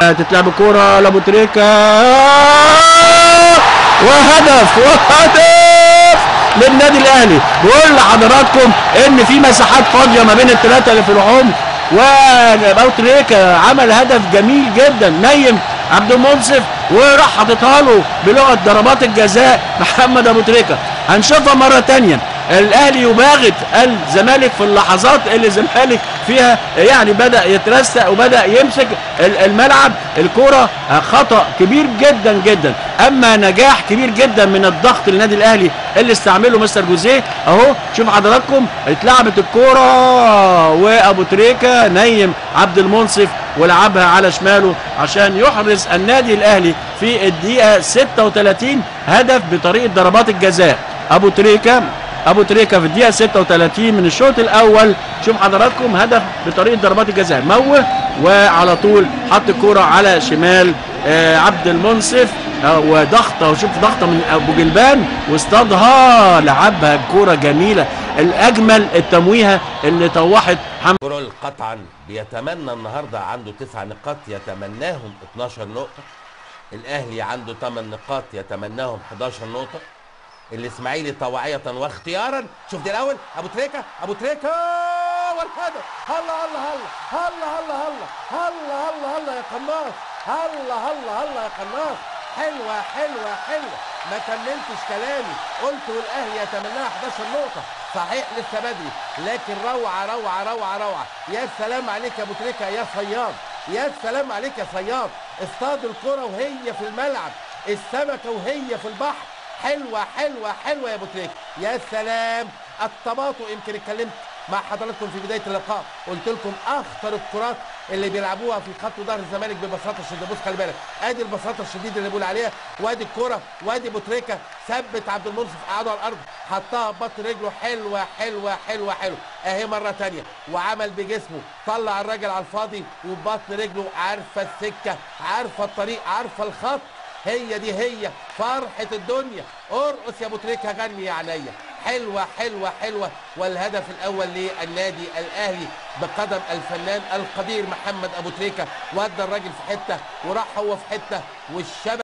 تتلعب الكوره لابو تريكه وهدف وهدف للنادي الاهلي بقول لحضراتكم ان في مساحات فاضيه ما بين الثلاثه اللي في العمق وابو تريكه عمل هدف جميل جدا نيم عبد المنصف وراح حاططها له بلغه ضربات الجزاء محمد ابو تريكه هنشوفها مره ثانيه الاهلي يباغت الزمالك في اللحظات اللي الزمالك فيها يعني بدا يترستق وبدا يمسك الملعب الكره خطا كبير جدا جدا اما نجاح كبير جدا من الضغط للنادي الاهلي اللي استعمله مستر جوزيه اهو شوف حضراتكم اتلعبت الكوره وابو تريكه نيم عبد المنصف ولعبها على شماله عشان يحرز النادي الاهلي في الدقيقه 36 هدف بطريقه ضربات الجزاء ابو تريكه ابو تريكه في الدقيقه 36 من الشوط الاول شوف حضراتكم هدف بطريقه ضربات الجزاء موه وعلى طول حط الكوره على شمال آه عبد المنصف آه وضغطه وشوف ضغطه من ابو جلبان واصطادها لعبها كوره جميله الاجمل التمويهه اللي طوحت حمد كرول قطعا بيتمنى النهارده عنده تسع نقاط يتمناهم 12 نقطه الاهلي عنده 8 نقاط يتمناهم 11 نقطه الاسماعيلي طوعيه واختيارا شوف دي الاول ابو تريكه ابو تريكه والهدف هلا هلا هلا هلا هلا هلا هلا هلا هلا يا قناص هلا هلا هلا يا قناص حلوه حلوه حلوه ما كملتش كلامي قلت والاهلي يتمناها 11 نقطه صحيح لسه بدري لكن روعه روعه روعه روعه يا سلام عليك يا ابو تريكه يا صياد يا سلام عليك يا صياد اصطاد الكره وهي في الملعب السمكه وهي في البحر حلوه حلوه حلوه يا ابو تريكه يا سلام التباطؤ يمكن اتكلمت مع حضراتكم في بدايه اللقاء قلت لكم اخطر الكرات اللي بيلعبوها في خط ظهر الزمالك ببساطه شديده بص خلي بالك ادي البساطه الشديده اللي بقول عليها وادي الكره وادي ابو تريكه ثبت عبد المنصف قعده على الارض حطها ببطن رجله حلوه حلوه حلوه حلوه اهي مره ثانيه وعمل بجسمه طلع الراجل على الفاضي وببطن رجله عارفه السكه عارفه الطريق عارفه الخط هي دي هي فرحة الدنيا ارقص يا ابو تريكة غني يا عينيا حلوة حلوة حلوة والهدف الأول للنادي الأهلي بقدم الفنان القدير محمد أبو تريكة ودى الراجل في حتة وراح هو في حتة والشبكة